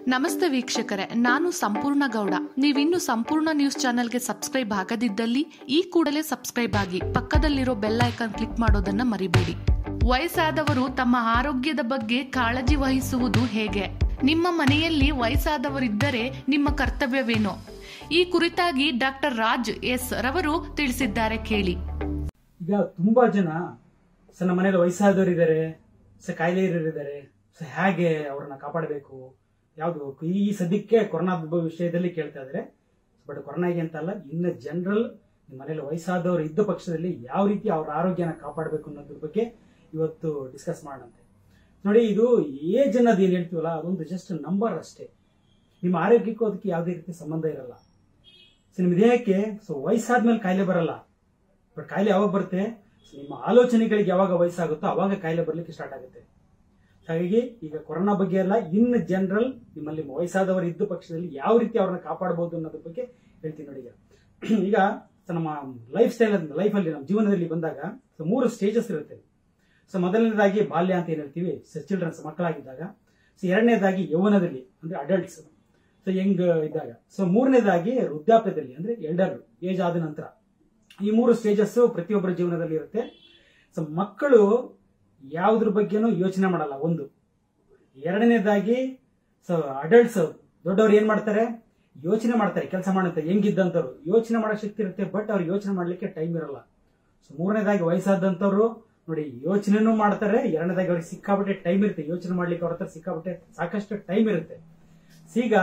ನಮಸ್ತೆ ವೀಕ್ಷಕರೇ ನಾನು ಸಂಪೂರ್ಣ ಗೌಡ ನೀವಿನ್ನು ಸಂಪೂರ್ಣ ನ್ಯೂಸ್ ಚಾನೆಲ್ಗೆ ಸಬ್ಸ್ಕ್ರೈಬ್ ಆಗದಿದ್ದಲ್ಲಿ ಈ ಕೂಡಲೇ ಸಬ್ಸ್ಕ್ರೈಬ್ ಆಗಿ ಪಕ್ಕದಲ್ಲಿರೋ ಬೆಲ್ ಐಕಾನ್ ಕ್ಲಿಕ್ ಮಾಡೋದನ್ನ ಮರಿಬೇಡಿ ವಯಸ್ಸಾದವರು ತಮ್ಮ ಆರೋಗ್ಯದ ಬಗ್ಗೆ ಕಾಳಜಿ ವಹಿಸುವುದು ಹೇಗೆ ನಿಮ್ಮ ಮನೆಯಲ್ಲಿ ವಯಸ್ಸಾದವರಿದ್ದರೆ ನಿಮ್ಮ ಕರ್ತವ್ಯವೇನು ಈ ಕುರಿತಾಗಿ ಡಾಕ್ಟರ್ ರಾಜ್ ಎಸ್ ರವರು ತಿಳಿಸಿದ್ದಾರೆ ಕೇಳಿ ಈಗ ತುಂಬಾ ಜನ ಸೊ ನಮ್ಮ ಮನೇಲಿ ವಯಸ್ಸಾದವರು ಇದ್ದಾರೆ ಸೊ ಕಾಯಿಲೆ ಇದ್ದಾರೆ ಸೊ ಹೇಗೆ ಅವ್ರನ್ನ ಕಾಪಾಡಬೇಕು ಯಾವುದು ಈ ಸದ್ಯಕ್ಕೆ ಕೊರೋನಾ ವಿಷಯದಲ್ಲಿ ಕೇಳ್ತಾ ಇದ್ದಾರೆ ಬಟ್ ಕೊರೋನಾಗೆ ಅಂತಲ್ಲ ಇನ್ನು ಜನರಲ್ ನಿಮ್ಮ ಮನೇಲಿ ವಯಸ್ಸಾದವರು ಇದ್ದ ಪಕ್ಷದಲ್ಲಿ ಯಾವ ರೀತಿ ಅವ್ರ ಆರೋಗ್ಯನ ಕಾಪಾಡಬೇಕು ಅನ್ನೋದ್ರ ಬಗ್ಗೆ ಇವತ್ತು ಡಿಸ್ಕಸ್ ಮಾಡೋಣಂತೆ ನೋಡಿ ಇದು ಏಜ್ ಅನ್ನೋದು ಏನು ಹೇಳ್ತೀವಲ್ಲ ಅದೊಂದು ಜಸ್ಟ್ ನಂಬರ್ ಅಷ್ಟೇ ನಿಮ್ಮ ಆರೋಗ್ಯಕ್ಕೂ ಅದಕ್ಕೆ ಯಾವುದೇ ರೀತಿ ಸಂಬಂಧ ಇರಲ್ಲ ಸೊ ನಿಮ್ಮ ದೇಹಕ್ಕೆ ಸೊ ವಯಸ್ಸಾದ್ಮೇಲೆ ಕಾಯಿಲೆ ಬರಲ್ಲ ಬಟ್ ಕಾಯಿಲೆ ಯಾವಾಗ ಬರುತ್ತೆ ಸೊ ನಿಮ್ಮ ಆಲೋಚನೆಗಳಿಗೆ ಯಾವಾಗ ವಯಸ್ಸಾಗುತ್ತೋ ಅವಾಗ ಕಾಯಿಲೆ ಬರ್ಲಿಕ್ಕೆ ಸ್ಟಾರ್ಟ್ ಆಗುತ್ತೆ ಹಾಗಾಗಿ ಈಗ ಕೊರೋನಾ ಬಗ್ಗೆ ಎಲ್ಲ ಇನ್ ಜನರಲ್ ನಿಮ್ಮಲ್ಲಿ ವಯಸ್ಸಾದವರು ಇದ್ದ ಪಕ್ಷದಲ್ಲಿ ಯಾವ ರೀತಿ ಅವ್ರನ್ನ ಕಾಪಾಡಬಹುದು ಅನ್ನೋದ್ರ ಬಗ್ಗೆ ಹೇಳ್ತೀನಿ ನೋಡಿ ಈಗ ಈಗ ಸೊ ನಮ್ಮ ಲೈಫ್ ಸ್ಟೈಲ್ ಲೈಫಲ್ಲಿ ನಮ್ಮ ಜೀವನದಲ್ಲಿ ಬಂದಾಗ ಸೊ ಮೂರು ಸ್ಟೇಜಸ್ ಇರುತ್ತೆ ಸೊ ಮೊದಲನೇದಾಗಿ ಬಾಲ್ಯ ಅಂತ ಏನ್ ಹೇಳ್ತೀವಿ ಸೊ ಚಿಲ್ಡ್ರನ್ಸ್ ಮಕ್ಕಳಾಗಿದ್ದಾಗ ಸೊ ಎರಡನೇದಾಗಿ ಯೌವನದಲ್ಲಿ ಅಂದ್ರೆ ಅಡಲ್ಟ್ಸ್ ಸೊ ಯಂಗ್ ಇದ್ದಾಗ ಸೊ ಮೂರನೇದಾಗಿ ವೃದ್ಧಾಪ್ಯದಲ್ಲಿ ಅಂದ್ರೆ ಎಲ್ಡರ್ ಏಜ್ ಆದ ನಂತರ ಈ ಮೂರು ಸ್ಟೇಜಸ್ ಪ್ರತಿಯೊಬ್ಬರ ಜೀವನದಲ್ಲಿ ಇರುತ್ತೆ ಸೊ ಮಕ್ಕಳು ಯಾವುದ್ರ ಬಗ್ಗೆನೂ ಯೋಚನೆ ಮಾಡಲ್ಲ ಒಂದು ಎರಡನೇದಾಗಿ ಸೊ ಅಡಲ್ಟ್ಸ್ ದೊಡ್ಡವ್ರು ಏನ್ ಮಾಡ್ತಾರೆ ಯೋಚನೆ ಮಾಡ್ತಾರೆ ಕೆಲಸ ಮಾಡುತ್ತೆ ಹೆಂಗಿದ್ದಂಥವ್ರು ಯೋಚನೆ ಮಾಡೋ ಶಕ್ತಿ ಇರುತ್ತೆ ಬಟ್ ಅವ್ರು ಯೋಚನೆ ಮಾಡ್ಲಿಕ್ಕೆ ಟೈಮ್ ಇರಲ್ಲ ಸೊ ಮೂರನೇದಾಗಿ ವಯಸ್ಸಾದಂಥವ್ರು ನೋಡಿ ಯೋಚನೆನೂ ಮಾಡ್ತಾರೆ ಎರಡನೇದಾಗಿ ಅವ್ರಿಗೆ ಸಿಕ್ಕಾಪಟ್ಟೆ ಟೈಮ್ ಇರುತ್ತೆ ಯೋಚನೆ ಮಾಡ್ಲಿಕ್ಕೆ ಅವ್ರ ಹತ್ರ ಸಿಕ್ಕಾಪಟ್ಟೆ ಸಾಕಷ್ಟು ಟೈಮ್ ಇರುತ್ತೆ ಸೊ ಈಗ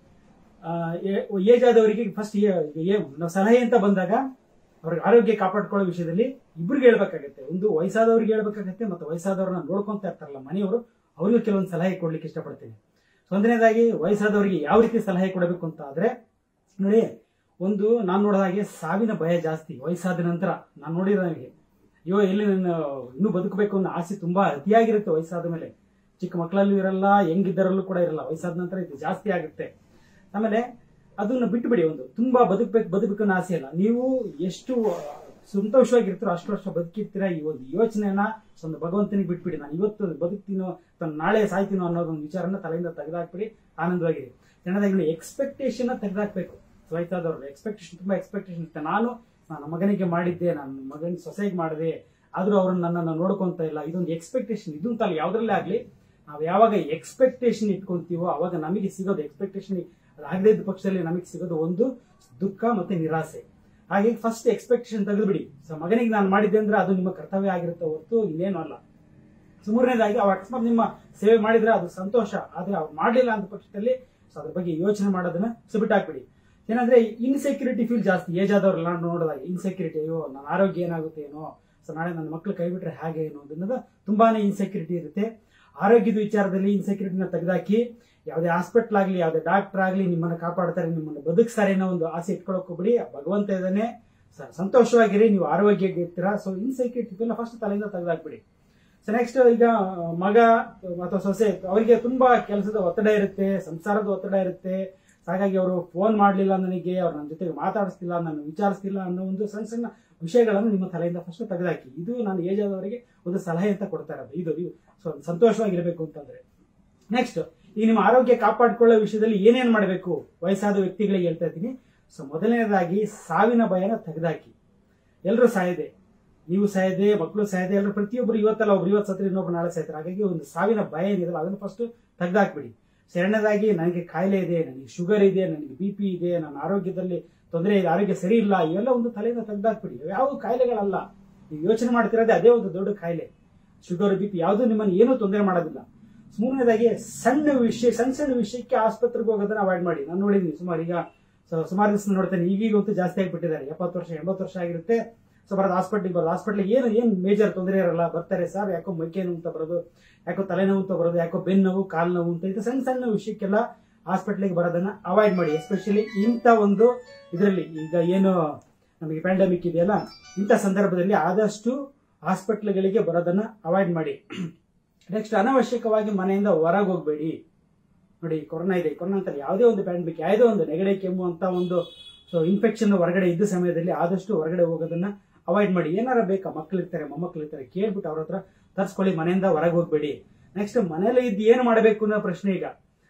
ಏಜ್ ಆದವರಿಗೆ ಫಸ್ಟ್ ನಾವು ಸಲಹೆ ಅಂತ ಬಂದಾಗ ಅವ್ರಿಗೆ ಆರೋಗ್ಯ ಕಾಪಾಡ್ಕೊಳ್ಳೋ ವಿಷಯದಲ್ಲಿ ಇಬ್ರಿಗೆ ಹೇಳ್ಬೇಕಾಗತ್ತೆ ಒಂದು ವಯಸ್ಸಾದವ್ರಿಗೆ ಹೇಳ್ಬೇಕಾಗತ್ತೆ ಮತ್ತು ವಯಸ್ಸಾದವ್ರನ್ನ ನೋಡ್ಕೊಂತ ಇರ್ತಾರಲ್ಲ ಮನೆಯವರು ಅವ್ರಿಗೂ ಕೆಲವೊಂದು ಸಲಹೆ ಕೊಡ್ಲಿಕ್ಕೆ ಇಷ್ಟಪಡ್ತೀನಿ ಸೊ ಒಂದನೇದಾಗಿ ವಯಸ್ಸಾದವರಿಗೆ ಯಾವ ರೀತಿ ಸಲಹೆ ಕೊಡಬೇಕು ಅಂತ ಆದ್ರೆ ನೋಡಿ ಒಂದು ನಾನು ನೋಡಿದ ಹಾಗೆ ಸಾವಿನ ಭಯ ಜಾಸ್ತಿ ವಯಸ್ಸಾದ ನಂತರ ನಾನು ನೋಡಿದ ನನಗೆ ಅಯ್ಯೋ ಎಲ್ಲಿ ನನ್ನ ಇನ್ನೂ ಬದುಕಬೇಕು ಅನ್ನೋ ಆಸೆ ತುಂಬಾ ಅತಿಯಾಗಿರುತ್ತೆ ವಯಸ್ಸಾದ ಮೇಲೆ ಚಿಕ್ಕ ಮಕ್ಕಳಲ್ಲೂ ಇರಲ್ಲ ಹೆಂಗಿದ್ದರಲ್ಲೂ ಕೂಡ ಇರಲ್ಲ ವಯಸ್ಸಾದ ನಂತರ ಇದು ಜಾಸ್ತಿ ಆಗುತ್ತೆ ಆಮೇಲೆ ಅದನ್ನ ಬಿಟ್ಟುಬಿಡಿ ಒಂದು ತುಂಬಾ ಬದುಕಬೇಕು ಬದುಕಬೇಕು ಅನ್ನೋ ಆಸೆ ಇಲ್ಲ ನೀವು ಎಷ್ಟು ಸಂತೋಷವಾಗಿರ್ತೀರೋ ಅಷ್ಟು ವರ್ಷ ಬದುಕಿರ್ತೀರಾ ಈ ಒಂದು ಯೋಚನೆನ ಒಂದು ಭಗವಂತನಿಗೆ ಬಿಟ್ಬಿಡಿ ನಾನು ಇವತ್ತು ಬದುಕ್ತೀನೋ ಅಥವಾ ನಾಳೆ ಸಾಯ್ತೀನೋ ಅನ್ನೋದೊಂದು ವಿಚಾರನ ತಲೆಯಿಂದ ತೆಗೆದಾಕ್ಬಿಡಿ ಆನಂದವಾಗಿರಿ ಜನದಾಗಿ ಎಕ್ಸ್ಪೆಕ್ಟೇಷನ್ ತೆಗೆದಾಕ್ಬೇಕು ವಯಸ್ಸಾದವ್ರು ಎಕ್ಸ್ಪೆಕ್ಟೇಷನ್ ತುಂಬಾ ಎಕ್ಸ್ಪೆಕ್ಟೇಷನ್ ಇರುತ್ತೆ ನಾನು ನನ್ನ ಮಗನಿಗೆ ಮಾಡಿದ್ದೆ ನನ್ನ ಮಗನ ಸೊಸೆಗೆ ಮಾಡಿದೆ ಆದ್ರೂ ಅವ್ರನ್ನ ನನ್ನನ್ನು ನೋಡ್ಕೊಂತ ಇಲ್ಲ ಇದೊಂದು ಎಕ್ಸ್ಪೆಕ್ಟೇಷನ್ ಇದು ಅಂತಲ್ಲ ಯಾವ್ದ್ರಲ್ಲೇ ಆಗ್ಲಿ ನಾವು ಯಾವಾಗ ಎಕ್ಸ್ಪೆಕ್ಟೇಷನ್ ಇಟ್ಕೊಂತೀವೋ ಅವಾಗ ನಮಗೆ ಸಿಗೋದು ಎಕ್ಸ್ಪೆಕ್ಟೇಷನ್ ಆಗದೇ ಇದ್ದ ಪಕ್ಷದಲ್ಲಿ ನಮಗೆ ಸಿಗೋದು ಒಂದು ದುಃಖ ಮತ್ತೆ ನಿರಾಸೆ ಹಾಗೆ ಫಸ್ಟ್ ಎಕ್ಸ್ಪೆಕ್ಟೇಷನ್ ತೆಗೆದುಬಿಡಿ ಸೊ ಮಗನಿಗೆ ನಾನು ಮಾಡಿದ್ದೆ ಅಂದ್ರೆ ಅದು ನಿಮ್ಮ ಕರ್ತವ್ಯ ಆಗಿರುತ್ತೆ ಹೊರತು ಇನ್ನೇನು ಅಲ್ಲ ಸೊ ಮೂರನೇದಾಗಿ ಅವ್ ಅಕಸ್ಮಾತ್ ನಿಮ್ಮ ಸೇವೆ ಮಾಡಿದ್ರೆ ಅದು ಸಂತೋಷ ಆದ್ರೆ ಅವ್ರು ಮಾಡಲಿಲ್ಲ ಅಂತ ಪಕ್ಷದಲ್ಲಿ ಸೊ ಅದ್ರ ಬಗ್ಗೆ ಯೋಚನೆ ಮಾಡೋದನ್ನ ಸೊ ಬಿಟ್ಟಾಕ್ಬಿಡಿ ಏನಂದ್ರೆ ಇನ್ಸೆಕ್ಯೂರಿಟಿ ಫೀಲ್ ಜಾಸ್ತಿ ಏಜ್ ಆದವ್ರೆಲ್ಲ ನೋಡಿದಾಗ ಇನ್ಸೆಕ್ಯೂರಿಟಿ ಅಯ್ಯೋ ನನ್ನ ಆರೋಗ್ಯ ಏನಾಗುತ್ತೆ ಏನೋ ಸೊ ನಾಳೆ ನನ್ನ ಮಕ್ಕಳು ಕೈ ಬಿಟ್ರೆ ಹಾಗೆ ಏನು ಅನ್ನೋದು ತುಂಬಾನೇ ಇನ್ಸೆಕ್ಯೂರಿಟಿ ಇರುತ್ತೆ ಆರೋಗ್ಯದ ವಿಚಾರದಲ್ಲಿ ಇನ್ಸೆಕ್ಯೂರಿಟಿನ ತೆಗೆದಾಕಿ ಯಾವುದೇ ಹಾಸ್ಪಿಟಲ್ ಆಗಲಿ ಯಾವುದೇ ಡಾಕ್ಟರ್ ಆಗಲಿ ನಿಮ್ಮನ್ನ ಕಾಪಾಡ್ತಾರೆ ನಿಮ್ಮನ್ನ ಬದುಕ್ತಾರೆ ಅನ್ನೋ ಒಂದು ಆಸೆ ಇಟ್ಕೊಳಕ್ ಹೋಗ್ಬಿಡಿ ಭಗವಂತ ಇದ್ದಾನೆ ಸ- ಸಂತೋಷವಾಗಿರಿ ನೀವು ಆರೋಗ್ಯಕ್ಕೆ ಇರ್ತೀರಾ ಸೊ ಇನ್ಸೆಕ್ಯೂರಿಟಿ ಫಸ್ಟ್ ತಲೆಯಿಂದ ತೆಗೆದಾಕ್ಬಿಡಿ ಸೊ ನೆಕ್ಸ್ಟ್ ಈಗ ಮಗ ಅಥವಾ ಸೊಸೆ ಅವರಿಗೆ ತುಂಬಾ ಕೆಲಸದ ಒತ್ತಡ ಇರುತ್ತೆ ಸಂಸಾರದ ಒತ್ತಡ ಇರುತ್ತೆ ಹಾಗಾಗಿ ಅವರು ಫೋನ್ ಮಾಡಲಿಲ್ಲ ನನಗೆ ಅವ್ರು ನನ್ನ ಜೊತೆಗೆ ಮಾತಾಡಿಸ್ತಿಲ್ಲ ನನ್ನ ವಿಚಾರಿಸ್ತಿಲ್ಲ ಅನ್ನೋ ಒಂದು ಸಣ್ಣ ಸಣ್ಣ ವಿಷಯಗಳನ್ನು ನಿಮ್ಮ ತಲೆಯಿಂದ ಫಸ್ಟ್ ತೆಗೆದಾಕಿ ಇದು ನಾನು ಏಜ್ ಆದವರಿಗೆ ಒಂದು ಸಲಹೆ ಅಂತ ಕೊಡ್ತಾ ಇರೋದು ಇದು ಇದು ಸೊ ಸಂತೋಷವಾಗಿರ್ಬೇಕು ಅಂತಂದ್ರೆ ನೆಕ್ಸ್ಟ್ ಈಗ ನಿಮ್ಮ ಆರೋಗ್ಯ ಕಾಪಾಡಿಕೊಳ್ಳೋ ವಿಷಯದಲ್ಲಿ ಏನೇನ್ ಮಾಡಬೇಕು ವಯಸ್ಸಾದ ವ್ಯಕ್ತಿಗಳಿಗೆ ಹೇಳ್ತಾ ಇದ್ದೀನಿ ಸೊ ಮೊದಲನೇದಾಗಿ ಸಾವಿನ ಭಯನ ತೆಗೆದಾಕಿ ಎಲ್ಲರೂ ಸಾಯದೆ ನೀವು ಸಾಯದೆ ಮಕ್ಕಳು ಸಾಯದೆ ಎಲ್ಲರೂ ಪ್ರತಿಯೊಬ್ಬರು ಇವತ್ತಲ್ಲ ಒಬ್ರು ಇವತ್ತು ಸತ್ರ ಇನ್ನೊಬ್ರು ನಾಳೆ ಸಾಯ್ತಾರೆ ಹಾಗಾಗಿ ಒಂದು ಸಾವಿನ ಭಯ ಏನಿದೆಯಲ್ಲ ಅದನ್ನು ಫಸ್ಟ್ ತೆಗೆದಾಕ್ಬಿಡಿ ಸೊ ಎರಡನೇದಾಗಿ ನನಗೆ ಕಾಯಿಲೆ ಇದೆ ನನಗೆ ಶುಗರ್ ಇದೆ ನನಗೆ ಬಿ ಪಿ ಇದೆ ನನ್ನ ಆರೋಗ್ಯದಲ್ಲಿ ತೊಂದರೆ ಇದೆ ಆರೋಗ್ಯ ಸರಿ ಇಲ್ಲ ಇವೆಲ್ಲ ಒಂದು ತಲೆಯಿಂದ ತೆಗೆದಾಕ್ಬಿಡಿ ಯಾವ ಕಾಯಿಲೆಗಳಲ್ಲ ನೀವು ಯೋಚನೆ ಮಾಡ್ತಿರೋದೇ ಅದೇ ಒಂದು ದೊಡ್ಡ ಕಾಯಿಲೆ ಶುಗರ್ ಬಿ ಪಿ ಯಾವುದು ನಿಮ್ಮನ್ನು ಏನೂ ತೊಂದರೆ ಮಾಡೋದಿಲ್ಲ ಮೂರನೇದಾಗಿ ಸಣ್ಣ ವಿಷಯ ಸಣ್ಣ ಸಣ್ಣ ವಿಷಯಕ್ಕೆ ಆಸ್ಪತ್ರೆಗೆ ಹೋಗೋದನ್ನ ಅವಾಯ್ಡ್ ಮಾಡಿ ನಾನು ನೋಡಿದ್ದೀನಿ ಸುಮಾರು ಈಗ ಸೊ ಸುಮಾರು ದಿವಸ ನೋಡ್ತೇನೆ ಈಗೀಗ ಅಂತೂ ಜಾಸ್ತಿ ಆಗಿಬಿಟ್ಟಿದ್ದಾರೆ ಎಪ್ಪತ್ತು ವರ್ಷ ಎಂಬತ್ತು ವರ್ಷ ಆಗಿರುತ್ತೆ ಸೊ ಬರೋದು ಹಾಸ್ಪಿಟ್ಲಿಗೆ ಬರೋದು ಹಾಸ್ಪಿಟ್ಲಿಗೆ ಏನು ಏನು ಮೇಜರ್ ತೊಂದರೆ ಇರಲ್ಲ ಬರ್ತಾರೆ ಸರ್ ಯಾಕೋ ಮೈಕೆ ನೋವು ಅಂತ ಬರೋದು ಯಾಕೋ ತಲೆನೋವು ಅಂತ ಬರೋದು ಯಾಕೋ ಬೆನ್ನು ನೋವು ಕಾಲು ನೋವು ಅಂತ ಇದು ಸಣ್ಣ ಸಣ್ಣ ವಿಷಯಕ್ಕೆಲ್ಲ ಹಾಸ್ಪಿಟ್ಲಿಗೆ ಬರೋದನ್ನ ಅವಾಯ್ಡ್ ಮಾಡಿ ಎಸ್ಪೆಷಲಿ ಇಂಥ ಒಂದು ಇದರಲ್ಲಿ ಈಗ ಏನು ನಮಗೆ ಪ್ಯಾಂಡಮಿಕ್ ಇದೆಯಲ್ಲ ಇಂಥ ಸಂದರ್ಭದಲ್ಲಿ ಆದಷ್ಟು ಹಾಸ್ಪಿಟ್ಲ್ಗಳಿಗೆ ಬರೋದನ್ನ ಅವಾಯ್ಡ್ ಮಾಡಿ ನೆಕ್ಸ್ಟ್ ಅನಾವಶ್ಯಕವಾಗಿ ಮನೆಯಿಂದ ಹೊರಗೆ ಹೋಗಬೇಡಿ ನೋಡಿ ಕೊರೋನಾ ಇದೆ ಕೊರೋನಾ ಅಂತಾರೆ ಯಾವುದೇ ಒಂದು ಪ್ಯಾಂಡಮಿಕ್ ಯಾವುದೇ ಒಂದು ನೆಗಡಿ ಕೆಮ್ಮು ಅಂತ ಒಂದು ಸೊ ಇನ್ಫೆಕ್ಷನ್ ಹೊರಗಡೆ ಇದ್ದ ಸಮಯದಲ್ಲಿ ಆದಷ್ಟು ಹೊರಗಡೆ ಹೋಗೋದನ್ನ ಅವಾಯ್ಡ್ ಮಾಡಿ ಏನಾರ ಬೇಕಾ ಮಕ್ಳು ಇರ್ತಾರೆ ಮೊಮ್ಮಕ್ಳು ಇರ್ತಾರೆ ಕೇಳ್ಬಿಟ್ಟು ಅವ್ರ ಹತ್ರ ತರ್ಸ್ಕೊಳ್ಳಿ ಮನೆಯಿಂದ ಹೊರಗೆ ಹೋಗ್ಬೇಡಿ ನೆಕ್ಸ್ಟ್ ಮನೇಲಿ ಇದ್ದು ಏನು ಮಾಡಬೇಕು ಅನ್ನೋ ಪ್ರಶ್ನೆ ಈಗ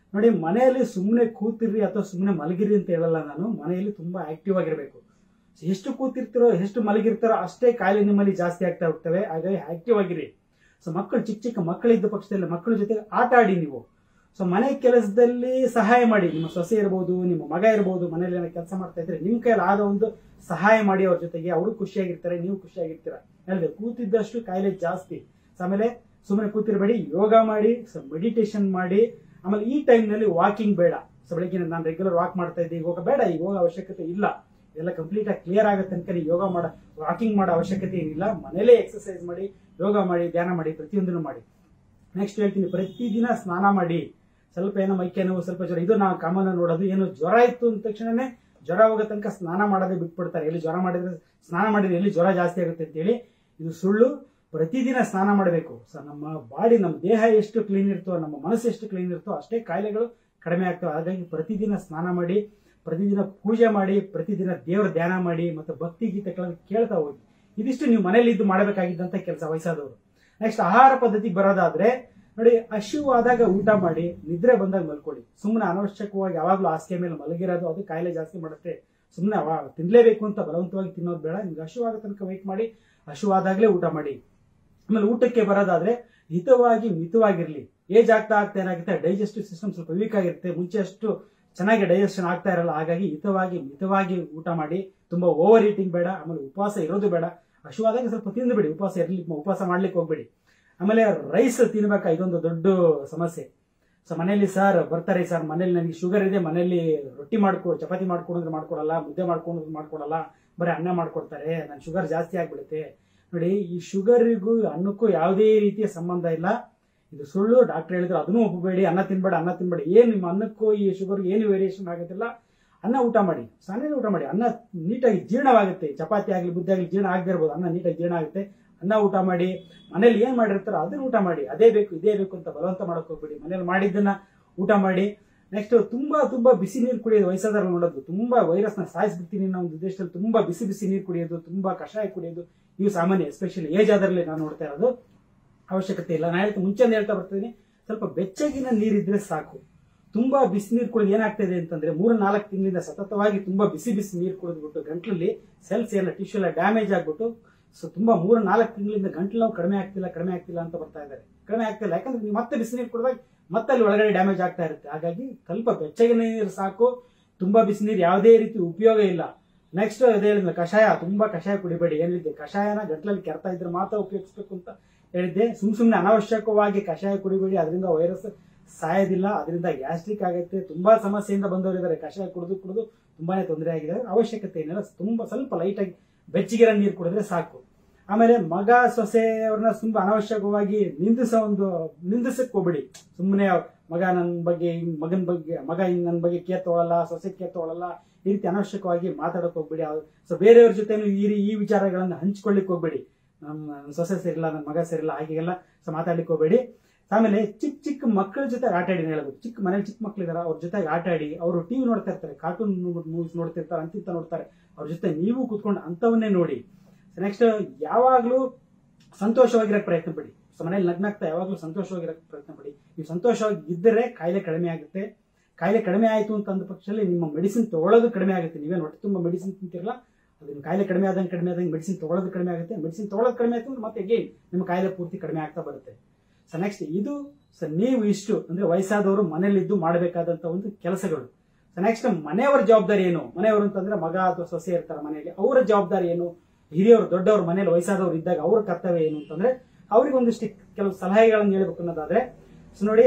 ನೋಡಿ ಮನೆಯಲ್ಲಿ ಸುಮ್ಮನೆ ಕೂತಿರ್ರಿ ಅಥವಾ ಸುಮ್ಮನೆ ಮಲಗಿರಿ ಅಂತ ಹೇಳಲ್ಲ ನಾನು ಮನೆಯಲ್ಲಿ ತುಂಬಾ ಆಕ್ಟಿವ್ ಆಗಿರಬೇಕು ಎಷ್ಟು ಕೂತಿರ್ತಿರೋ ಎಷ್ಟು ಮಲಗಿರ್ತಾರೋ ಅಷ್ಟೇ ಕಾಯಿಲೆ ನಿಮ್ಮಲ್ಲಿ ಜಾಸ್ತಿ ಆಗ್ತಾ ಹೋಗ್ತವೆ ಹಾಗಾಗಿ ಆಕ್ಟಿವ್ ಆಗಿರಿ ಸೊ ಮಕ್ಕಳು ಚಿಕ್ಕ ಚಿಕ್ಕ ಮಕ್ಕಳಿದ್ದ ಪಕ್ಷದಲ್ಲಿ ಮಕ್ಕಳ ಜೊತೆ ಆಟ ಆಡಿ ನೀವು ಸೊ ಮನೆ ಕೆಲಸದಲ್ಲಿ ಸಹಾಯ ಮಾಡಿ ನಿಮ್ಮ ಸೊಸೆ ಇರ್ಬೋದು ನಿಮ್ಮ ಮಗ ಇರ್ಬೋದು ಮನೆಯಲ್ಲಿ ಏನೋ ಕೆಲಸ ಮಾಡ್ತಾ ಇದ್ರೆ ನಿಮ್ ಕೈಯಲ್ಲಿ ಆದ ಒಂದು ಸಹಾಯ ಮಾಡಿ ಅವ್ರ ಜೊತೆಗೆ ಅವರು ಖುಷಿಯಾಗಿರ್ತಾರೆ ನೀವು ಖುಷಿಯಾಗಿರ್ತೀರ ಹೇಳಿದೆ ಕೂತಿದ್ದಷ್ಟು ಕಾಯಿಲೆ ಜಾಸ್ತಿ ಸೊ ಆಮೇಲೆ ಸುಮ್ಮನೆ ಕೂತಿರಬೇಡಿ ಯೋಗ ಮಾಡಿ ಸೊ ಮೆಡಿಟೇಷನ್ ಮಾಡಿ ಆಮೇಲೆ ಈ time ನಲ್ಲಿ ವಾಕಿಂಗ್ ಬೇಡ ಸೊ ಬೆಳಗ್ಗೆ ನಾನು ರೆಗ್ಯುಲರ್ ವಾಕ್ ಮಾಡ್ತಾ ಇದ್ದೆ ಈಗ ಹೋಗ ಬೇಡ ಈಗ ಹೋಗೋ ಅವಶ್ಯಕತೆ ಇಲ್ಲ ಎಲ್ಲ ಕಂಪ್ಲೀಟ್ ಆಗಿ ಕ್ಲಿಯರ್ ಆಗತ್ತೆ ತನಕ ನೀವು ಯೋಗ ಮಾಡ ವಾಕಿಂಗ್ ಮಾಡೋ ಅವಶ್ಯಕತೆ ಏನಿಲ್ಲ ಮನೇಲೇ ಎಕ್ಸರ್ಸೈಸ್ ಮಾಡಿ ಯೋಗ ಮಾಡಿ ಧ್ಯಾನ ಮಾಡಿ ಪ್ರತಿಯೊಂದನ್ನು ಮಾಡಿ ನೆಕ್ಸ್ಟ್ ಹೇಳ್ತೀನಿ ಪ್ರತಿದಿನ ಸ್ನಾನ ಮಾಡಿ ಸ್ವಲ್ಪ ಏನೋ ಮೈಕೆ ನೋವು ಸ್ವಲ್ಪ ಜ್ವರ ಇದು ನಾವು ಕಾಮನ್ ನೋಡೋದು ಏನು ಜ್ವರ ಇತ್ತು ಅಂದ ತಕ್ಷಣನೇ ಜ್ವರ ಹೋಗೋ ತನಕ ಸ್ನಾನ ಮಾಡೋದೇ ಬಿಟ್ಬಿಡ್ತಾರೆ ಎಲ್ಲಿ ಜ್ವರ ಮಾಡಿದ್ರೆ ಸ್ನಾನ ಮಾಡಿದ್ರೆ ಎಲ್ಲಿ ಜ್ವರ ಜಾಸ್ತಿ ಆಗುತ್ತೆ ಅಂತೇಳಿ ಇದು ಸುಳ್ಳು ಪ್ರತಿದಿನ ಸ್ನಾನ ಮಾಡಬೇಕು ಸೊ ನಮ್ಮ ಬಾಡಿ ನಮ್ಮ ದೇಹ ಎಷ್ಟು ಕ್ಲೀನ್ ಇರ್ತೋ ನಮ್ಮ ಮನಸ್ಸು ಎಷ್ಟು ಕ್ಲೀನ್ ಇರ್ತೋ ಅಷ್ಟೇ ಕಾಯಿಲೆಗಳು ಕಡಿಮೆ ಆಗ್ತವೆ ಹಾಗಾಗಿ ಪ್ರತಿದಿನ ಸ್ನಾನ ಮಾಡಿ ಪ್ರತಿದಿನ ಪೂಜೆ ಮಾಡಿ ಪ್ರತಿದಿನ ದೇವರ ಧ್ಯಾನ ಮಾಡಿ ಮತ್ತು ಭಕ್ತಿ ಗೀತೆಗಳನ್ನು ಕೇಳ್ತಾ ಹೋಗಿ ಇದಿಷ್ಟು ನೀವು ಮನೇಲಿ ಇದ್ದು ಮಾಡಬೇಕಾಗಿದ್ದಂತ ಕೆಲಸ ವಯಸ್ಸಾದವರು ನೆಕ್ಸ್ಟ್ ಆಹಾರ ಪದ್ಧತಿಗೆ ಬರೋದಾದ್ರೆ ನೋಡಿ ಹಸಿವಾದಾಗ ಊಟ ಮಾಡಿ ನಿದ್ರೆ ಬಂದಾಗ ಮಲ್ಕೊಳ್ಳಿ ಸುಮ್ಮನೆ ಅನವಶ್ಯಕವಾಗಿ ಯಾವಾಗಲೂ ಹಾಸಿಗೆ ಮೇಲೆ ಮಲಗಿರೋದು ಅದು ಕಾಯಿಲೆ ಜಾಸ್ತಿ ಮಾಡುತ್ತೆ ಸುಮ್ಮನೆ ಅವ ತಿನ್ಲೇಬೇಕು ಅಂತ ಬಲವಂತವಾಗಿ ತಿನ್ನೋದು ಬೇಡ ನಿಮ್ಗೆ ಹಸಿವಾದ ತನಕ ವೆಯ್ಟ್ ಮಾಡಿ ಹಸಿವಾದಾಗಲೇ ಊಟ ಮಾಡಿ ಆಮೇಲೆ ಊಟಕ್ಕೆ ಬರೋದಾದ್ರೆ ಹಿತವಾಗಿ ಮಿತವಾಗಿರ್ಲಿ ಏಜ್ ಆಗ್ತಾ ಆಗ್ತಾ ಏನಾಗುತ್ತೆ ಡೈಜೆಸ್ಟಿವ್ ಸಿಸ್ಟಮ್ ಸ್ವಲ್ಪ ವೀಕ್ ಆಗಿರುತ್ತೆ ಮುಂಚೆ ಅಷ್ಟು ಚೆನ್ನಾಗಿ ಡೈಜೆಷನ್ ಆಗ್ತಾ ಇರಲ್ಲ ಹಾಗಾಗಿ ಹಿತವಾಗಿ ಮಿತವಾಗಿ ಊಟ ಮಾಡಿ ತುಂಬಾ ಓವರ್ ಈಟಿಂಗ್ ಬೇಡ ಆಮೇಲೆ ಉಪವಾಸ ಇರೋದು ಬೇಡ ಹಸಿವಾದಾಗ ಸ್ವಲ್ಪ ತಿಂದುಬಿಡಿ ಉಪವಾಸ ಇರ್ಲಿ ಉಪವಾಸ ಮಾಡ್ಲಿಕ್ಕೆ ಹೋಗ್ಬೇಡಿ ಆಮೇಲೆ ರೈಸ್ ತಿನ್ಬೇಕಾ ಇದೊಂದು ದೊಡ್ಡ ಸಮಸ್ಯೆ ಸೊ ಮನೇಲಿ ಸರ್ ಬರ್ತಾರೆ ಸರ್ ಮನೇಲಿ ನನಗೆ ಶುಗರ್ ಇದೆ ಮನೇಲಿ ರೊಟ್ಟಿ ಮಾಡ್ಕೊ ಚಪಾತಿ ಮಾಡ್ಕೊಡಿದ್ರೆ ಮಾಡ್ಕೊಡಲ್ಲ ಮುದ್ದೆ ಮಾಡ್ಕೊಂಡು ಮಾಡ್ಕೊಡಲ್ಲ ಬರೀ ಅನ್ನ ಮಾಡ್ಕೊಡ್ತಾರೆ ನನ್ನ ಶುಗರ್ ಜಾಸ್ತಿ ಆಗ್ಬಿಡುತ್ತೆ ನೋಡಿ ಈ ಶುಗರಿಗೂ ಅನ್ನಕ್ಕೂ ಯಾವುದೇ ರೀತಿಯ ಸಂಬಂಧ ಇಲ್ಲ ಇದು ಸುಳ್ಳು ಡಾಕ್ಟರ್ ಹೇಳಿದ್ರು ಅದನ್ನೂ ಒಪ್ಪಬೇಡಿ ಅನ್ನ ತಿನ್ಬೇಡ ಅನ್ನ ತಿನ್ಬೇಡಿ ಏನು ನಿಮ್ಮ ಅನ್ನಕ್ಕೂ ಈ ಶುಗರ್ಗೆ ಏನು ವೇರಿಯೇಷನ್ ಆಗೋದಿಲ್ಲ ಅನ್ನ ಊಟ ಮಾಡಿ ಸಣ್ಣ ಊಟ ಮಾಡಿ ಅನ್ನ ನೀಟಾಗಿ ಜೀರ್ಣವಾಗುತ್ತೆ ಚಪಾತಿ ಆಗಲಿ ಮುದ್ದೆ ಆಗಲಿ ಜೀರ್ಣ ಆಗದೆ ಇರ್ಬೋದು ಅನ್ನ ನೀಟಾಗಿ ಜೀರ್ಣ ಆಗುತ್ತೆ ಅನ್ನ ಊಟ ಮಾಡಿ ಮನೇಲಿ ಏನ್ ಮಾಡಿರ್ತಾರೋ ಅದನ್ನ ಊಟ ಮಾಡಿ ಅದೇ ಬೇಕು ಇದೇ ಬೇಕು ಅಂತ ಬಲವಂತ ಮಾಡಕ್ ಹೋಗ್ಬೇಡಿ ಮನೇಲಿ ಮಾಡಿದ್ದನ್ನ ಊಟ ಮಾಡಿ ನೆಕ್ಸ್ಟ್ ತುಂಬಾ ತುಂಬಾ ಬಿಸಿ ನೀರು ಕುಡಿಯೋದು ವಯಸ್ಸಾದವ್ರು ನೋಡೋದು ತುಂಬಾ ವೈರಸ್ನ ಸಾಯಿಸ್ಬಿಡ್ತೀನಿ ಅನ್ನೋ ಒಂದು ದೇಶದಲ್ಲಿ ತುಂಬಾ ಬಿಸಿ ಬಿಸಿ ನೀರು ಕುಡಿಯೋದು ತುಂಬಾ ಕಷಾಯ ಕುಡಿಯೋದು ಇವು ಸಾಮಾನ್ಯ ಎಸ್ಪೆಷಲಿ ಏಜ್ ಆದರಲ್ಲಿ ನಾನು ನೋಡ್ತಾ ಇರೋದು ಅವಶ್ಯಕತೆ ಇಲ್ಲ ನಾನು ಹೇಳ್ತಾ ಮುಂಚೆ ಹೇಳ್ತಾ ಬರ್ತೀನಿ ಸ್ವಲ್ಪ ಬೆಚ್ಚಗಿನ ನೀರಿದ್ರೆ ಸಾಕು ತುಂಬಾ ಬಿಸಿ ನೀರು ಕುಡಿದು ಏನಾಗ್ತದೆ ಅಂತಂದ್ರೆ ಮೂರು ನಾಲ್ಕು ತಿಂಗಳಿಂದ ಸತತವಾಗಿ ತುಂಬಾ ಬಿಸಿ ಬಿಸಿ ನೀರು ಕುಡಿದ್ಬಿಟ್ಟು ಗಂಟ್ಲಲ್ಲಿ ಸೆಲ್ಸ್ ಎಲ್ಲ ಟಿಶ್ಯೂ ಎಲ್ಲ ಡ್ಯಾಮೇಜ್ ಆಗ್ಬಿಟ್ಟು ಸೊ ತುಂಬಾ ಮೂರು ನಾಲ್ಕು ತಿಂಗಳಿಂದ ಗಂಟ್ಲು ನೋವು ಕಡಿಮೆ ಆಗ್ತಿಲ್ಲ ಕಡಿಮೆ ಆಗ್ತಿಲ್ಲ ಅಂತ ಬರ್ತಾ ಇದ್ದಾರೆ ಕಡಿಮೆ ಆಗ್ತಿಲ್ಲ ಯಾಕಂದ್ರೆ ನೀವು ಮತ್ತೆ ಬಿಸಿ ನೀರು ಕುಡಿದಾಗ ಮತ್ತೆ ಅಲ್ಲಿ ಒಳಗಡೆ ಡ್ಯಾಮೇಜ್ ಆಗ್ತಾ ಇರುತ್ತೆ ಹಾಗಾಗಿ ಸ್ವಲ್ಪ ಬೆಚ್ಚಗಿನ ನೀರು ಸಾಕು ತುಂಬಾ ಬಿಸಿ ನೀರು ಯಾವುದೇ ರೀತಿ ಉಪಯೋಗ ಇಲ್ಲ ನೆಕ್ಸ್ಟ್ ಅದೇ ಹೇಳಿದ್ನ ಕಷಾಯ ತುಂಬಾ ಕಷಾಯ ಕುಡಿಬೇಡಿ ಏನಿದೆ ಕಷಾಯನ ಗಂಟ್ಲಲ್ಲಿ ಕೆರ್ತಾ ಇದ್ರೆ ಮಾತ್ರ ಉಪಯೋಗಿಸ್ಬೇಕು ಅಂತ ಹೇಳಿದ್ದೆ ಸುಮ್ ಸುಮ್ನೆ ಅನಾವಶ್ಯಕವಾಗಿ ಕಷಾಯ ಕುಡಿಬೇಡಿ ಅದರಿಂದ ವೈರಸ್ ಸಾಯೋದಿಲ್ಲ ಅದರಿಂದ ಗ್ಯಾಸ್ಟ್ರಿಕ್ ಆಗುತ್ತೆ ತುಂಬಾ ಸಮಸ್ಯೆಯಿಂದ ಬಂದವರಿದ್ದಾರೆ ಕಷಾಯ ಕುಡಿದು ಕುಡಿದು ತುಂಬಾನೇ ತೊಂದರೆ ಆಗಿದೆ ಅವಶ್ಯಕತೆ ಏನಿಲ್ಲ ತುಂಬಾ ಸ್ವಲ್ಪ ಲೈಟ್ ಆಗಿ ಬೆಚ್ಚಗಿರೋ ನೀರು ಕುಡಿದ್ರೆ ಸಾಕು ಆಮೇಲೆ ಮಗ ಸೊಸೆ ಅವ್ರನ್ನ ತುಂಬಾ ಅನಾವಶ್ಯಕವಾಗಿ ನಿಂದಿಸೋ ಒಂದು ನಿಂದಿಸಕ್ ಹೋಗ್ಬೇಡಿ ಸುಮ್ಮನೆ ಮಗ ನನ್ನ ಬಗ್ಗೆ ಹಿಂಗ್ ಮಗನ ಬಗ್ಗೆ ಮಗ ಹಿಂಗ್ ನನ್ನ ಬಗ್ಗೆ ಕೇರ್ ತಗೊಳಲ್ಲ ಸೊಸೆ ಕೇರ್ ತಗೊಳಲ್ಲ ಈ ರೀತಿ ಅನಾವಶ್ಯಕವಾಗಿ ಮಾತಾಡಕ್ ಹೋಗ್ಬೇಡಿ ಸೊ ಬೇರೆಯವ್ರ ಜೊತೆ ಈ ಈ ವಿಚಾರಗಳನ್ನ ಹಂಚ್ಕೊಳ್ಳಿಕ್ ಹೋಗ್ಬೇಡಿ ನಮ್ಮ ಸೊಸೆ ಸೇರಿಲ್ಲ ನನ್ನ ಮಗ ಸೇರಿಲ್ಲ ಹಾಗೆಲ್ಲ ಸೊ ಮಾತಾಡ್ಲಿಕ್ಕೆ ಹೋಗ್ಬೇಡಿ ಆಮೇಲೆ ಚಿಕ್ಕ ಚಿಕ್ಕ ಮಕ್ಕಳ ಜೊತೆ ಆಟ ಆಡಿ ಹೇಳ್ಬೇಕು ಚಿಕ್ಕ ಮನೇಲಿ ಚಿಕ್ಕ ಮಕ್ಕಳಿದಾರ ಅವ್ರ ಜೊತೆಗೆ ಆಟ ಆಡಿ ಅವರು ಟಿವಿ ನೋಡ್ತಾ ಇರ್ತಾರೆ ಕಾರ್ಟೂನ್ ಮೂವೀಸ್ ನೋಡ್ತಿರ್ತಾರೆ ಅಂತಿಂತ ನೋಡ್ತಾರೆ ಅವ್ರ ಜೊತೆ ನೀವು ಕೂತ್ಕೊಂಡು ಅಂತವನ್ನೇ ನೋಡಿ ನೆಕ್ಸ್ಟ್ ಯಾವಾಗ್ಲೂ ಸಂತೋಷವಾಗಿರಕ್ ಪ್ರಯತ್ನ ಪಡಿ ಸೊ ಮನೇಲಿ ನಗ್ನಾಗ್ತಾ ಯಾವಾಗ್ಲೂ ಸಂತೋಷವಾಗಿರಕ್ ಪ್ರಯತ್ನ ಪಡಿ ನೀವು ಸಂತೋಷವಾಗಿ ಇದ್ದರೆ ಕಾಯಿಲೆ ಕಡಿಮೆ ಆಗುತ್ತೆ ಕಾಯಿಲೆ ಕಡಿಮೆ ಆಯಿತು ಅಂತ ಅಂದ ಪಕ್ಷದಲ್ಲಿ ನಿಮ್ಮ ಮೆಡಿಸಿನ್ ತಗೊಳ್ಳೋದು ಕಡಿಮೆ ಆಗುತ್ತೆ ನೀವೇನು ಹೊಟ್ಟೆ ತುಂಬ ಮೆಡಿಸಿನ್ ತಿಂತಿರಲ್ಲ ಅದನ್ನ ಕಾಯಿಲೆ ಕಡಿಮೆ ಆದಂಗೆ ಕಡಿಮೆ ಆದಂಗೆ ಮೆಡಿಸಿನ್ ತಗೊಳ್ಳೋದು ಕಡಿಮೆ ಆಗುತ್ತೆ ಮೆಡಿಸಿನ್ ತಗೊಳ್ಳೋದು ಕಡಿಮೆ ಆಯ್ತು ಅಂದ್ರೆ ಮತ್ತೆ ಅಗೇನ್ ನಿಮ್ಮ ಕಾಯಿಲೆ ಪೂರ್ತಿ ಕಡಿಮೆ ಆಗ್ತಾ ಬರುತ್ತೆ ಸೊ ನೆಕ್ಸ್ಟ್ ಇದು ಸೊ ನೀವು ಇಷ್ಟು ಅಂದ್ರೆ ವಯಸ್ಸಾದವರು ಮನೇಲಿದ್ದು ಮಾಡಬೇಕಾದಂತ ಒಂದು ಕೆಲಸಗಳು ಸೊ ನೆಕ್ಸ್ಟ್ ಮನೆಯವರ ಜವಾಬ್ದಾರಿ ಏನು ಮನೆಯವರು ಅಂತಂದ್ರೆ ಮಗ ಅಥವಾ ಸೊಸೆ ಇರ್ತಾರೆ ಮನೆಯಲ್ಲಿ ಅವರ ಜವಾಬ್ದಾರಿ ಏನು ಹಿರಿಯವರು ದೊಡ್ಡವರು ಮನೇಲಿ ವಯಸ್ಸಾದವರು ಇದ್ದಾಗ ಅವ್ರ ಕರ್ತವ್ಯ ಏನು ಅಂತಂದ್ರೆ ಅವ್ರಿಗೆ ಒಂದಿಷ್ಟು ಕೆಲವು ಸಲಹೆಗಳನ್ನು ಹೇಳ್ಬೇಕು ಅನ್ನೋದಾದ್ರೆ ಸೊ ನೋಡಿ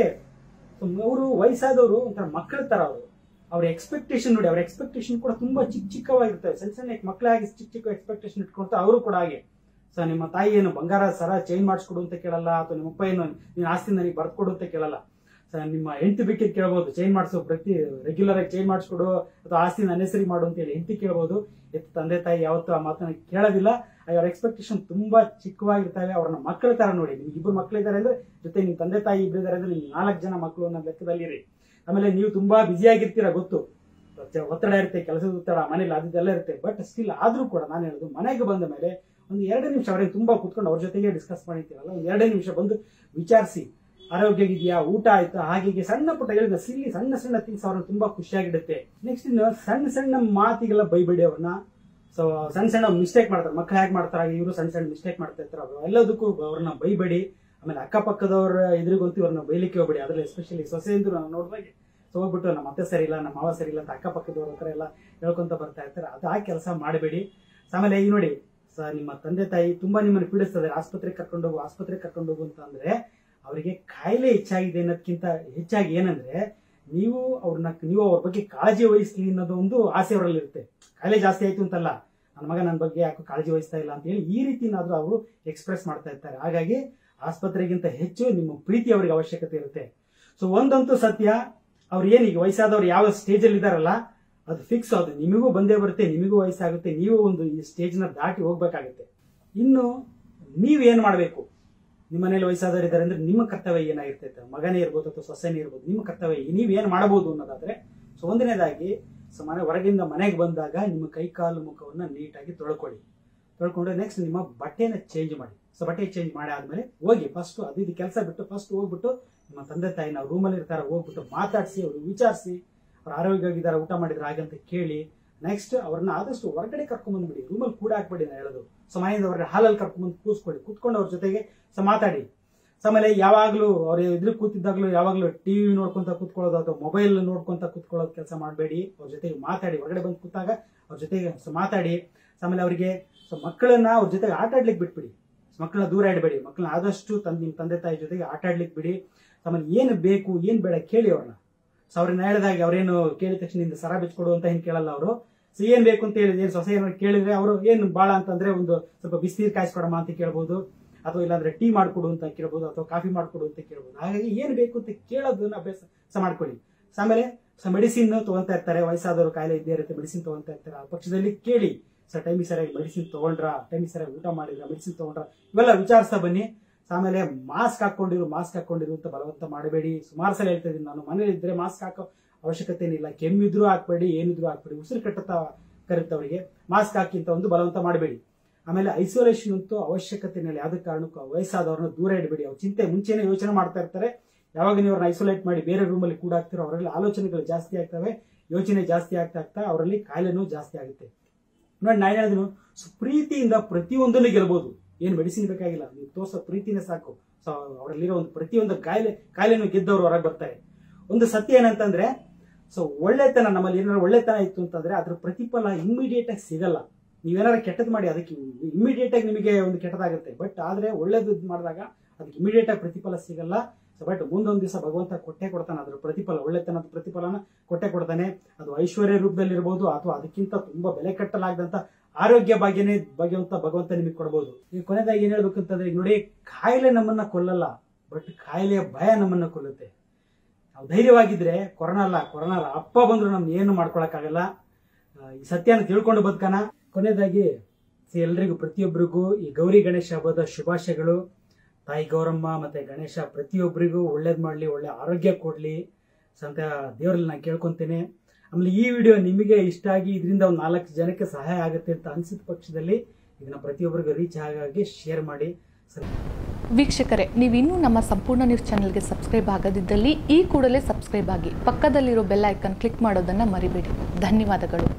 ಅವರು ವಯಸ್ಸಾದವರು ಒಂಥರ ಮಕ್ಕಳ ತರ ಅವರು ಅವ್ರ ಎಕ್ಸ್ಪೆಕ್ಟೇಷನ್ ನೋಡಿ ಅವ್ರ ಎಕ್ಸ್ಪೆಕ್ಟೇಷನ್ ಕೂಡ ತುಂಬಾ ಚಿಕ್ಕ ಚಿಕ್ಕವಾಗಿರ್ತವೆ ಸಣ್ಣ ಸಣ್ಣ ಮಕ್ಕಳಾಗಿ ಚಿಕ್ಕ ಚಿಕ್ಕ ಎಕ್ಸ್ಪೆಕ್ಟೇಷನ್ ಇಟ್ಕೊಳ್ತಾ ಅವರು ಕೂಡ ಹಾಗೆ ಸೊ ನಿಮ್ಮ ತಾಯಿ ಏನು ಬಂಗಾರ ಸರ ಚೇಂಜ್ ಮಾಡಿಸ್ಕೊಡು ಅಂತ ಕೇಳಲ್ಲ ಅಥವಾ ನಿಮ್ಮ ಅಪ್ಪ ಏನು ನೀನು ಆಸ್ತಿ ನನಗೆ ಬರ್ಕೊಡು ಅಂತ ಕೇಳಲ್ಲ ಸೊ ನಿಮ್ಮ ಹೆಂಡತಿ ಬೇಕಿದ್ ಕೇಳ್ಬೋದು ಚೇಂಜ್ ಮಾಡಿಸು ಪ್ರತಿ ರೆಗ್ಯುಲರ್ ಆಗಿ ಚೇಂಜ್ ಮಾಡಿಸ್ಕೊಡು ಅಥವಾ ಆಸ್ತಿ ನನ್ನ ಹೆಸರಿ ಮಾಡು ಅಂತ ಹೇಳಿ ಹೆಂಡತಿ ಕೇಳ್ಬೋದು ಎತ್ತು ತಂದೆ ತಾಯಿ ಯಾವತ್ತೂ ಆ ಮಾತನ್ನ ಕೇಳೋದಿಲ್ಲ ಅವ್ರ ಎಕ್ಸ್ಪೆಕ್ಟೇಷನ್ ತುಂಬಾ ಚಿಕ್ಕವಾಗಿರ್ತವೆ ಅವ್ರನ್ನ ಮಕ್ಕಳ ತರ ನೋಡಿ ನಿಮ್ಗೆ ಇಬ್ಬರು ಮಕ್ಕಳಿದ್ದಾರೆ ಅಂದ್ರೆ ಜೊತೆ ನಿಮ್ ತಂದೆ ತಾಯಿ ಇಬ್ಬರು ಇದ್ದಾರೆ ಅಂದ್ರೆ ನಿಮ್ಗೆ ನಾಲ್ಕು ಜನ ಮಕ್ಕಳು ಅನ್ನೋ ಲೆಕ್ಕದಲ್ಲಿರಿ ಆಮೇಲೆ ನೀವು ತುಂಬಾ ಬ್ಯುಸಿ ಆಗಿರ್ತೀರ ಗೊತ್ತು ಒತ್ತಡ ಇರುತ್ತೆ ಕೆಲಸದ ಒತ್ತಡ ಮನೇಲಿ ಅದೆಲ್ಲ ಇರುತ್ತೆ ಬಟ್ ಸ್ಟಿಲ್ ಆದ್ರೂ ಕೂಡ ನಾನು ಹೇಳುದು ಮನೆಗೆ ಬಂದ ಮೇಲೆ ಒಂದು ಎರಡು ನಿಮಿಷ ಅವ್ರಿಗೆ ತುಂಬಾ ಕುತ್ಕೊಂಡು ಅವ್ರ ಜೊತೆಗೆ ಡಿಸ್ಕಸ್ ಮಾಡಿರ್ತೀರಲ್ಲ ಒಂದು ಎರಡೇ ನಿಮಿಷ ಬಂದು ವಿಚಾರಿಸಿ ಆರೋಗ್ಯ ಇದೆಯಾ ಊಟ ಆಯ್ತಾ ಹಾಗೆ ಹೀಗೆ ಸಣ್ಣ ಪುಟ್ಟ ಹೇಳಿದ ಸಿಲ್ಲಿ ಸಣ್ಣ ಸಣ್ಣ ಥಿಂಗ್ಸ್ ಅವ್ರನ್ನ ತುಂಬಾ ಖುಷಿಯಾಗಿಡುತ್ತೆ ನೆಕ್ಸ್ಟ್ ಇನ್ನು ಸಣ್ಣ ಸಣ್ಣ ಮಾತಿಗೆಲ್ಲ ಬೈಬೇಡಿ ಅವ್ರನ್ನ ಸೊ ಸಣ್ಣ ಸಣ್ಣ ಮಿಸ್ಟೇಕ್ ಮಾಡ್ತಾರೆ ಮಕ್ಳು ಹೇಗೆ ಮಾಡ್ತಾರೆ ಇವರು ಸಣ್ಣ ಸಣ್ಣ ಮಿಸ್ಟೇಕ್ ಮಾಡ್ತಾ ಇರ್ತಾರೆ ಅವ್ರು ಎಲ್ಲದಕ್ಕೂ ಅವ್ರನ್ನ ಬೈಬೇಡಿ ಆಮೇಲೆ ಅಕ್ಕಪಕ್ಕದವ್ರ ಎದುರಿಗಂತೂ ಇವ್ರನ್ನ ಬೈಲಿಕ್ಕೆ ಹೋಗ್ಬೇಡಿ ಅದ್ರಲ್ಲಿ ಎಸ್ಪೆಷಲಿ ಸೊಸೆಯಿಂದ ನಾವು ನೋಡಿದಾಗೆ ಸೊ ಹೋಗ್ಬಿಟ್ಟು ನಮ್ಮ ಅತ್ತೆ ಸರಿ ಇಲ್ಲ ನಮ್ಮ ಮಾವ ಸರಿ ಇಲ್ಲ ಅಂತ ಅಕ್ಕಪಕ್ಕದವ್ರ ಹತ್ರ ಎಲ್ಲ ಹೇಳ್ಕೊಂತ ಬರ್ತಾ ಇರ್ತಾರೆ ಅದು ಆ ಕೆಲಸ ಮಾಡಬೇಡಿ ಆಮೇಲೆ ಈಗ ನೋಡಿ ಸ ನಿಮ್ಮ ತಂದೆ ತಾಯಿ ತುಂಬಾ ನಿಮ್ಮನ್ನು ಪೀಡಿಸ್ತದೆ ಆಸ್ಪತ್ರೆಗೆ ಕರ್ಕೊಂಡು ಹೋಗು ಆಸ್ಪತ್ರೆಗೆ ಕರ್ಕೊಂಡು ಹೋಗು ಅಂತ ಅಂದ್ರೆ ಅವರಿಗೆ ಕಾಯಿಲೆ ಹೆಚ್ಚಾಗಿದೆ ಅನ್ನೋದಕ್ಕಿಂತ ಹೆಚ್ಚಾಗಿ ಏನಂದ್ರೆ ನೀವು ಅವ್ರನ್ನ ನೀವು ಅವ್ರ ಬಗ್ಗೆ ಕಾಳಜಿ ವಹಿಸ್ಲಿ ಅನ್ನೋದು ಒಂದು ಆಸೆ ಅವರಲ್ಲಿ ಇರುತ್ತೆ ಕಾಯಿಲೆ ಜಾಸ್ತಿ ಆಯ್ತು ಅಂತಲ್ಲ ನನ್ನ ಮಗ ನನ್ನ ಬಗ್ಗೆ ಯಾಕೋ ಕಾಳಜಿ ವಹಿಸ್ತಾ ಇಲ್ಲ ಅಂತ ಹೇಳಿ ಈ ರೀತಿನಾದ್ರೂ ಅವರು ಎಕ್ಸ್ಪ್ರೆಸ್ ಮಾಡ್ತಾ ಇರ್ತಾರೆ ಹಾಗಾಗಿ ಆಸ್ಪತ್ರೆಗಿಂತ ಹೆಚ್ಚು ನಿಮ್ಮ ಪ್ರೀತಿ ಅವರಿಗೆ ಅವಶ್ಯಕತೆ ಇರುತ್ತೆ ಸೊ ಒಂದಂತೂ ಸತ್ಯ ಅವ್ರು ಏನೀಗ ವಯಸ್ಸಾದವ್ರು ಯಾವ ಸ್ಟೇಜ್ ಅಲ್ಲಿ ಇದಾರಲ್ಲ ಅದು ಫಿಕ್ಸ್ ಅದು ನಿಮಗೂ ಬಂದೇ ಬರುತ್ತೆ ನಿಮಗೂ ವಯಸ್ಸಾಗುತ್ತೆ ನೀವು ಒಂದು ಈ ಸ್ಟೇಜ್ ನ ದಾಟಿ ಹೋಗ್ಬೇಕಾಗುತ್ತೆ ಇನ್ನು ನೀವೇನ್ ಮಾಡಬೇಕು ನಿಮ್ಮ ಮನೇಲಿ ವಯಸ್ಸಾದವರು ಇದ್ದಾರೆ ಅಂದ್ರೆ ನಿಮ್ಮ ಕರ್ತವ್ಯ ಏನಾಗಿರ್ತೈತೆ ಮಗನೇ ಇರ್ಬೋದು ಅಥವಾ ಸೊಸೆನೇ ಇರ್ಬೋದು ನಿಮ್ಮ ಕರ್ತವ್ಯ ನೀವೇನ್ ಮಾಡಬಹುದು ಅನ್ನೋದಾದ್ರೆ ಸೊ ಒಂದನೇದಾಗಿ ಸೊ ಮನೆ ಹೊರಗಿಂದ ಮನೆಗೆ ಬಂದಾಗ ನಿಮ್ಮ ಕೈ ಕಾಲು ಮುಖವನ್ನ ನೀಟಾಗಿ ತೊಳ್ಕೊಳ್ಳಿ ತೊಳ್ಕೊಂಡು ನೆಕ್ಸ್ಟ್ ನಿಮ್ಮ ಬಟ್ಟೆನ ಚೇಂಜ್ ಮಾಡಿ ಸೊ ಬಟ್ಟೆ ಚೇಂಜ್ ಮಾಡಿ ಆದ್ಮೇಲೆ ಹೋಗಿ ಫಸ್ಟ್ ಅದು ಇದು ಕೆಲಸ ಬಿಟ್ಟು ಫಸ್ಟ್ ಹೋಗ್ಬಿಟ್ಟು ನಿಮ್ಮ ತಂದೆ ತಾಯಿ ನಾವು ರೂಮಲ್ಲಿ ಇರ್ತಾರೆ ಹೋಗ್ಬಿಟ್ಟು ಮಾತಾಡಿಸಿ ಅವ್ರು ವಿಚಾರಿಸಿ ಅವ್ರು ಆರೋಗ್ಯವಾಗಿದ್ದಾರೆ ಊಟ ಮಾಡಿದ್ರೆ ಹಾಗಂತ ಕೇಳಿ ನೆಕ್ಸ್ಟ್ ಅವ್ರನ್ನ ಆದಷ್ಟು ಹೊರಗಡೆ ಕರ್ಕೊಂಡ್ ಬಂದ್ಬಿಡಿ ರೂಮಲ್ಲಿ ಕೂಡ ಹಾಕ್ಬೇಡಿ ನಾನು ಹೇಳೋದು ಸೊ ಮನೆಯಿಂದ ಹೊರಗಡೆ ಹಾಲಲ್ಲಿ ಕರ್ಕೊಂಡ್ ಬಂದು ಕೂಸ್ಕೊಳ್ಳಿ ಕೂತ್ಕೊಂಡು ಅವ್ರ ಜೊತೆಗೆ ಸೊ ಮಾತಾಡಿ ಸೊ ಆಮೇಲೆ ಯಾವಾಗ್ಲೂ ಅವ್ರ ಎದುರು ಕೂತಿದ್ದಾಗ್ಲೂ ಯಾವಾಗ್ಲೂ ಟಿವಿ ನೋಡ್ಕೊಂತ ಕೂತ್ಕೊಳ್ಳೋದು ಅಥವಾ ಮೊಬೈಲ್ ನೋಡ್ಕೊಂತ ಕೂತ್ಕೊಳ್ಳೋದು ಕೆಲಸ ಮಾಡಬೇಡಿ ಅವ್ರ ಜೊತೆಗೆ ಮಾತಾಡಿ ಹೊರಗಡೆ ಬಂದು ಕೂತಾಗ ಅವ್ರ ಜೊತೆಗೆ ಸೊ ಮಾತಾಡಿ ಸೊ ಆಮೇಲೆ ಅವರಿಗೆ ಸೊ ಮಕ್ಕಳನ್ನ ಅವ್ರ ಜೊತೆಗೆ ಆಟ ಆಡ್ಲಿಕ್ಕೆ ಬಿಟ್ಬಿಡಿ ಮಕ್ಕಳನ್ನ ದೂರ ಇಡಬೇಡಿ ಮಕ್ಕಳನ್ನ ಆದಷ್ಟು ತಂದೆ ನಿಮ್ಮ ತಂದೆ ತಾಯಿ ಜೊತೆಗೆ ಆಟ ಆಡ್ಲಿಕ್ಕೆ ಬಿಡಿ ಆಮೇಲೆ ಏನು ಬೇಕು ಏನು ಬೇಡ ಕೇಳಿ ಅವ್ರನ್ನ ಸೊ ಅವ್ರನ್ನ ಹೇಳಿದಾಗ ಅವ್ರೇನು ಕೇಳಿದ ತಕ್ಷಣ ನಿಂದ ಸರ ಬಿಚ್ಕೊಡು ಅಂತ ಏನು ಕೇಳಲ್ಲ ಅವರು ಸೊ ಏನ್ ಬೇಕು ಅಂತ ಹೇಳಿದ್ರೆ ಏನ್ ಸೊಸೆ ಏನಾದ್ರು ಕೇಳಿದ್ರೆ ಅವರು ಏನು ಬಾಳ ಅಂತಂದ್ರೆ ಒಂದು ಸ್ವಲ್ಪ ಬಿಸಿನೀರು ಕಾಯಿಸ್ಕೊಡಮ್ಮ ಅಂತ ಕೇಳ್ಬೋದು ಅಥವಾ ಇಲ್ಲಾಂದ್ರೆ ಟೀ ಮಾಡ್ಕೊಡು ಅಂತ ಕೇಳ್ಬೋದು ಅಥವಾ ಕಾಫಿ ಮಾಡ್ಕೊಡು ಅಂತ ಕೇಳ್ಬೋದು ಹಾಗಾಗಿ ಏನ್ ಬೇಕು ಅಂತ ಕೇಳೋದನ್ನ ಅಭ್ಯಾಸ ಸ ಮಾಡ್ಕೊಳ್ಳಿ ಸೊ ಆಮೇಲೆ ಸೊ ಮೆಡಿಸಿನ್ ತಗೊಂತಾ ಇರ್ತಾರೆ ವಯಸ್ಸಾದವರು ಕಾಯಿಲೆ ಇದ್ದೇ ಇರುತ್ತೆ ಮೆಡಿಸಿನ್ ತಗೊಂತಾ ಇರ್ತಾರೆ ಆ ಪಕ್ಷದಲ್ಲಿ ಕೇಳಿ ಸರ್ ಟೈಮಿಗೆ ಸರಿಯಾಗಿ ಮೆಡಿಸಿನ್ ತಗೊಂಡ್ರ ಟೈಮಿಗೆ ಸರಿಯಾಗಿ ಊಟ ಮಾಡಿದ್ರ ಮೆಡಿಸಿನ್ ತಗೊಂಡ್ರ ಇವೆಲ್ಲ ವಿಚಾರಿಸ್ತಾ ಬನ್ನಿ ಸೊ ಆಮೇಲೆ ಮಾಸ್ಕ್ ಹಾಕೊಂಡಿರು ಮಾಸ್ಕ್ ಹಾಕೊಂಡಿರು ಅಂತ ಬಲವಂತ ಮಾಡಬೇಡಿ ಸುಮಾರು ಸಲ ಹೇಳ್ತಾ ಇದ್ದೀನಿ ನಾನು ಮನೇಲಿ ಇದ್ರೆ ಮಾಸ್ಕ್ ಹಾಕೋ ಅವಶ್ಯಕತೆ ಏನಿಲ್ಲ ಕೆಮ್ಮಿದ್ರು ಹಾಕ್ಬೇಡಿ ಏನಿದ್ರು ಹಾಕ್ಬೇಡಿ ಉಸಿರು ಕಟ್ಟುತ್ತಾ ಕರುತ್ತೆ ಅವರಿಗೆ ಮಾಸ್ಕ್ ಹಾಕಿ ಅಂತ ಒಂದು ಬಲವಂತ ಮಾಡಬೇಡಿ ಆಮೇಲೆ ಐಸೋಲೇಷನ್ ಅಂತೂ ಅವಶ್ಯಕತೆ ಇಲ್ಲ ಯಾವುದೇ ಕಾರಣಕ್ಕೂ ವಯಸ್ಸಾದವ್ರನ್ನ ದೂರ ಇಡಬೇಡಿ ಅವ್ರ ಚಿಂತೆ ಮುಂಚೆನೆ ಯೋಚನೆ ಮಾಡ್ತಾ ಇರ್ತಾರೆ ಯಾವಾಗ ನೀವು ಅವ್ರನ್ನ ಐಸೋಲೇಟ್ ಮಾಡಿ ಬೇರೆ ರೂಮಲ್ಲಿ ಕೂಡ ಹಾಕ್ತಿರೋ ಅವರಲ್ಲಿ ಆಲೋಚನೆಗಳು ಜಾಸ್ತಿ ಆಗ್ತವೆ ಯೋಚನೆ ಜಾಸ್ತಿ ಆಗ್ತಾ ಆಗ್ತಾ ಅವರಲ್ಲಿ ಕಾಯಿಲೆನೂ ಜಾಸ್ತಿ ಆಗುತ್ತೆ ನೋಡಿ ನಾನು ಹೇಳಿದ್ರು ಸೊ ಪ್ರೀತಿಯಿಂದ ಪ್ರತಿಯೊಂದನ್ನು ಗೆಲ್ಬಹುದು ಏನು ಮೆಡಿಸಿನ್ ಬೇಕಾಗಿಲ್ಲ ನೀವು ತೋರ್ಸೋ ಪ್ರೀತಿನೇ ಸಾಕು ಸೊ ಅವರಲ್ಲಿರೋ ಒಂದು ಪ್ರತಿಯೊಂದು ಕಾಯಿಲೆ ಕಾಯಿಲೆನೂ ಗೆದ್ದವರು ಹೊರಗೆ ಬರ್ತಾರೆ ಒಂದು ಸತ್ಯ ಏನಂತಂದ್ರೆ ಸೊ ಒಳ್ಳೆತನ ನಮ್ಮಲ್ಲಿ ಏನಾದ್ರು ಒಳ್ಳೆತನ ಇತ್ತು ಅಂತಂದ್ರೆ ಅದ್ರ ಪ್ರತಿಫಲ ಇಮ್ಮಿಡಿಯೇಟ್ ಆಗಿ ಸಿಗಲ್ಲ ನೀವೇನಾದ್ರು ಕೆಟ್ಟದ್ ಮಾಡಿ ಅದಕ್ಕೆ ಇಮಿಡಿಯೇಟ್ ಆಗಿ ನಿಮಗೆ ಒಂದು ಕೆಟ್ಟದಾಗುತ್ತೆ ಬಟ್ ಆದ್ರೆ ಒಳ್ಳೇದು ಮಾಡಿದಾಗ ಅದಕ್ಕೆ ಇಮಿಡಿಯೇಟ್ ಆಗಿ ಪ್ರತಿಫಲ ಸಿಗಲ್ಲ ಬಟ್ ಮುಂದೊಂದು ದಿವಸ ಭಗವಂತ ಕೊಟ್ಟೆ ಕೊಡ್ತಾನೆ ಅದ್ರ ಪ್ರತಿಫಲ ಒಳ್ಳೆತನದ ಪ್ರತಿಫಲನ ಕೊಟ್ಟೆ ಕೊಡ್ತಾನೆ ಅದು ಐಶ್ವರ್ಯ ರೂಪದಲ್ಲಿ ಇರಬಹುದು ಅಥವಾ ಅದಕ್ಕಿಂತ ತುಂಬಾ ಬೆಲೆ ಕಟ್ಟಲಾಗದಂತ ಆರೋಗ್ಯ ಭಾಗ್ಯನೇ ಭಾಗ್ಯವಂತ ಭಗವಂತ ನಿಮಗೆ ಕೊಡಬಹುದು ಈಗ ಕೊನೆದಾಗಿ ಏನ್ ಹೇಳ್ಬೇಕು ಅಂತಂದ್ರೆ ಈಗ ನೋಡಿ ಕಾಯಿಲೆ ನಮ್ಮನ್ನ ಕೊಲ್ಲಲ್ಲ ಬಟ್ ಕಾಯಿಲೆಯ ಭಯ ನಮ್ಮನ್ನ ಕೊಲ್ಲುತ್ತೆ ನಾವು ಧೈರ್ಯವಾಗಿದ್ರೆ ಕೊರೋನಾ ಅಲ್ಲ ಕೊರೋನಾ ಅಲ್ಲ ಅಪ್ಪ ಬಂದ್ರು ನಮ್ಗೆ ಏನು ಮಾಡ್ಕೊಳಕ್ಕಾಗಲ್ಲ ಆ, ಈ ಸತ್ಯನ ತಿಳ್ಕೊಂಡು ಬದುಕನ ಕೊನೆಯದಾಗಿ ಎಲ್ರಿಗೂ ಪ್ರತಿಯೊಬ್ಬರಿಗೂ ಈ ಗೌರಿ ಗಣೇಶ ಹಬ್ಬದ ಶುಭಾಶಯಗಳು ತಾಯಿ ಗೌರಮ್ಮ ಮತ್ತೆ ಗಣೇಶ ಪ್ರತಿಯೊಬ್ಬರಿಗೂ ಒಳ್ಳೇದ್ ಮಾಡ್ಲಿ ಒಳ್ಳೆ ಆರೋಗ್ಯ ಕೊಡ್ಲಿ ಅಂತ ದೇವರಲ್ಲಿ ನಾನು ಕೇಳ್ಕೊಂತೇನೆ ಆಮೇಲೆ ಈ ವಿಡಿಯೋ ನಿಮಗೆ ಇಷ್ಟ ಆಗಿ ಇದರಿಂದ ಒಂದು ನಾಲ್ಕು ಜನಕ್ಕೆ ಸಹಾಯ ಆಗುತ್ತೆ ಅಂತ ಅನ್ಸಿದ ಪಕ್ಷದಲ್ಲಿ ಇದನ್ನ ಪ್ರತಿಯೊಬ್ಬರಿಗೂ ರೀಚ್ ಆಗಾಗಿ ಶೇರ್ ಮಾಡಿ ಸರಿ ವೀಕ್ಷಕರೇ ನೀವಿನ್ನೂ ನಮ್ಮ ಸಂಪೂರ್ಣ ನ್ಯೂಸ್ ಚಾನೆಲ್ಗೆ ಸಬ್ಸ್ಕ್ರೈಬ್ ಆಗದಿದ್ದಲ್ಲಿ ಈ ಕೂಡಲೇ ಸಬ್ಸ್ಕ್ರೈಬ್ ಆಗಿ ಪಕ್ಕದಲ್ಲಿರೋ ಬೆಲ್ ಐಕನ್ ಕ್ಲಿಕ್ ಮಾಡೋದನ್ನು ಮರಿಬೇಡಿ ಧನ್ಯವಾದಗಳು